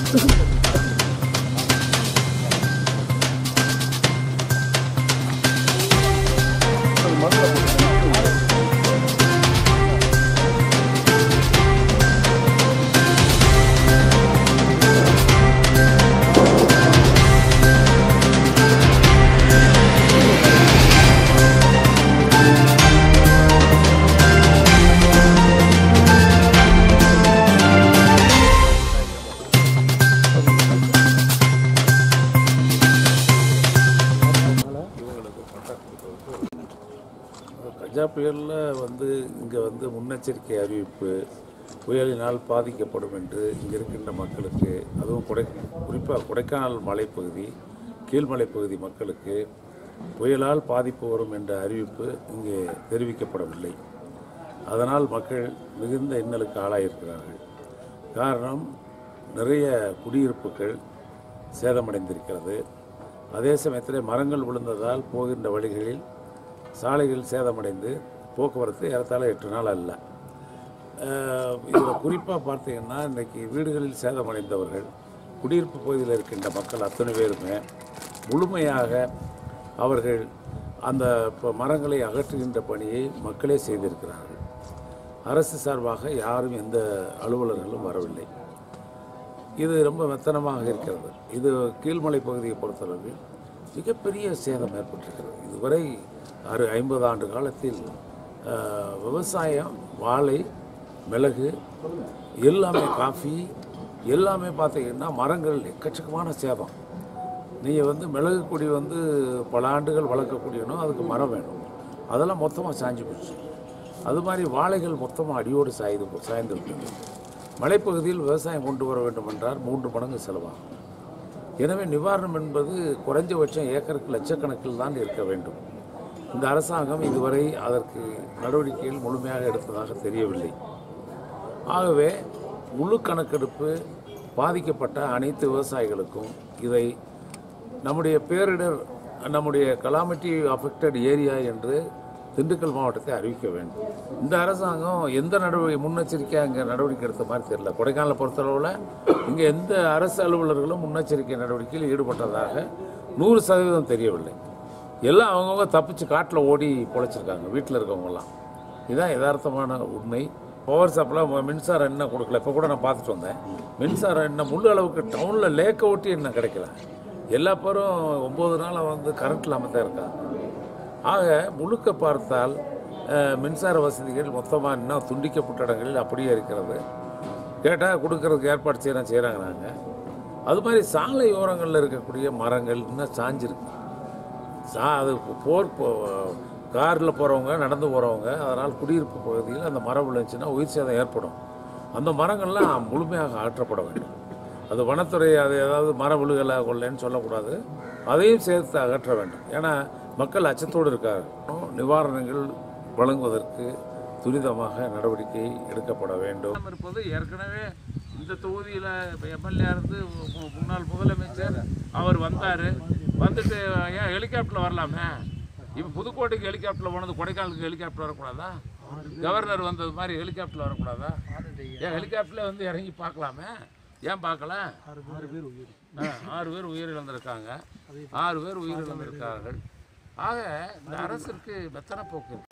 இவங்களுக்கு பட்டம் கொடுக்கறது கஜா புயலில் வந்து இங்கே வந்து முன்னெச்சரிக்கை அறிவிப்பு புயலினால் பாதிக்கப்படும் என்று இங்கே இருக்கின்ற மக்களுக்கு அதுவும் கொடை குறிப்பாக கொடைக்கானல் மலைப்பகுதி கீழ்மலைப்பகுதி மக்களுக்கு புயலால் பாதிப்பு வரும் என்ற அறிவிப்பு இங்கே தெரிவிக்கப்படவில்லை அதனால் மக்கள் மிகுந்த இன்னலுக்கு ஆளாயிருக்கிறார்கள் காரணம் நிறைய குடியிருப்புகள் சேதமடைந்திருக்கிறது அதே சமயத்தில் மரங்கள் விழுந்ததால் போகின்ற வழிகளில் சாலைகள் சேதமடைந்து போக்குவரத்து ஏறத்தாழ எட்டு நாள் அல்ல இதில் குறிப்பாக பார்த்தீங்கன்னா இன்றைக்கி வீடுகளில் சேதமடைந்தவர்கள் குடியிருப்பு பகுதியில் இருக்கின்ற மக்கள் அத்தனை பேருமே முழுமையாக அவர்கள் அந்த ப- மரங்களை அகற்றுகின்ற பணியை மக்களே செய்திருக்கிறார்கள் அரசு சார்பாக யாரும் எந்த அலுவலர்களும் வரவில்லை இது ரொம்ப மெத்தனமாக இருக்கிறது இது கீழ்மலை பகுதியை பொறுத்தளவில் மிகப்பெரிய சேதம் ஏற்பட்டிருக்கிறது இதுவரை அறு ஐம்பது ஆண்டு காலத்தில் ஆஹ், விவசாயம் வாழை மிளகு எல்லாமே காஃபி எல்லாமே பார்த்தீங்கன்னா மரங்கள் எக்கச்சக்கமான சேதம் நீங்கள் வந்து மிளகு கொடி வந்து பல ஆண்டுகள் வளர்க்கக்கூடியனோ அதுக்கு மரம் வேணும் அதெல்லாம் மொத்தமாக சாஞ்சு போச்சு அது மாதிரி வாழைகள் மொத்தமாக அடியோடு சாய்ந்து சாய்ந்து விட்டது மலைப்பகுதியில் விவசாயம் கொண்டு வர வேண்டும் என்றால் மூன்று மடங்கு செலவாகும் எனவே நிவாரணம் என்பது குறைஞ்சபட்சம் ஏக்கருக்கு லட்சக்கணக்கில் தான் இருக்க வேண்டும் இந்த அரசாங்கம் இதுவரை அதற்கு நடவடிக்கைகள் முழுமையாக எடுத்ததாக தெரியவில்லை ஆகவே முழு கணக்கெடுப்பு பாதிக்கப்பட்ட அனைத்து விவசாயிகளுக்கும் இதை நம்முடைய பேரிடர் நம்முடைய கலாமிட்டி அஃபெக்டட் ஏரியா என்று திண்டுக்கல் மாவட்டத்தை அறிவிக்க வேண்டும் இந்த அரசாங்கம் எந்த நடவடிக்கை முன்னெச்சரிக்கையாக இங்கே நடவடிக்கை எடுத்த மாதிரி தெரியல கொடைக்கானலை பொறுத்தளவில் இங்கே எந்த அரசு அலுவலர்களும் முன்னெச்சரிக்கை நடவடிக்கையில் ஈடுபட்டதாக நூறு சதவீதம் தெரியவில்லை எல்லாம் அவங்கவுங்க தப்பிச்சு காட்டில் ஓடி பொழைச்சிருக்காங்க வீட்டில் இருக்கவங்கலாம் இதுதான் யதார்த்தமான உண்மை பவர் சப்ளை மின்சாரம் என்ன கொடுக்கல இப்போ கூட நான் பார்த்துட்டு வந்தேன் மின்சாரம் என்ன முழு அளவுக்கு டவுனில் லேக்கை ஒட்டி என்ன கிடைக்கல எல்லா பேரும் ஒம்பது நாளாக வந்து கரண்ட் இல்லாமல் தான் இருக்காங்க ஆக முழுக்க பார்த்தால் அஹ், மின்சார வசதிகள் மொத்தமாக இன்னும் துண்டிக்கப்பட்ட இடங்களில் அப்படியே இருக்கிறது கேட்டால் கொடுக்கறதுக்கு ஏற்பாடு செய்கிறோம் செய்கிறாங்க நாங்கள் அது மாதிரி சாலை ஓரங்களில் இருக்கக்கூடிய மரங்கள் இன்னும் சாஞ்சிருக்கு சா அது போர் காரில் போகிறவங்க நடந்து போகிறவங்க அதனால் குடியிருப்பு பகுதியில் அந்த மரம் விழுந்துச்சுன்னா உயிர் சேதம் ஏற்படும் அந்த மரங்கள்லாம் முழுமையாக அகற்றப்பட வேண்டும் அது வனத்துறை அது ஏதாவது மரம் விழுகலை கொள்ளைன்னு சொல்லக்கூடாது அதையும் சேர்த்து அகற்ற வேண்டும் ஏன்னா மக்கள் அச்சத்தோடு இருக்காங்க நிவாரணங்கள் வழங்குவதற்கு துரிதமாக நடவடிக்கை எடுக்கப்பட வேண்டும் இருப்பது ஏற்கனவே இந்த தொகுதியில் எம்எல்ஏ இருந்து மு- முன்னாள் முதலமைச்சர் அவர் வந்தார் வந்துட்டு ஏன் ஹெலிகாப்டரில் வரலாமே இப்போ புதுக்கோட்டைக்கு ஹெலிகாப்டரில் போனது கொடைக்கானலுக்கு ஹெலிகாப்டர் வரக்கூடாதா கவர்னர் வந்தது மாதிரி ஹெலிகாப்டரில் வரக்கூடாதா ஏன் ஹெலிகாப்டரில் வந்து இறங்கி பார்க்கலாமே ஏன் பார்க்கல ஆ, ஆறு பேர் உயிரிழந்திருக்காங்க ஆறு பேர் உயிரிழந்திருக்கார்கள் ஆக இந்த அரசிற்கு மெத்தன போக்கு இருக்கு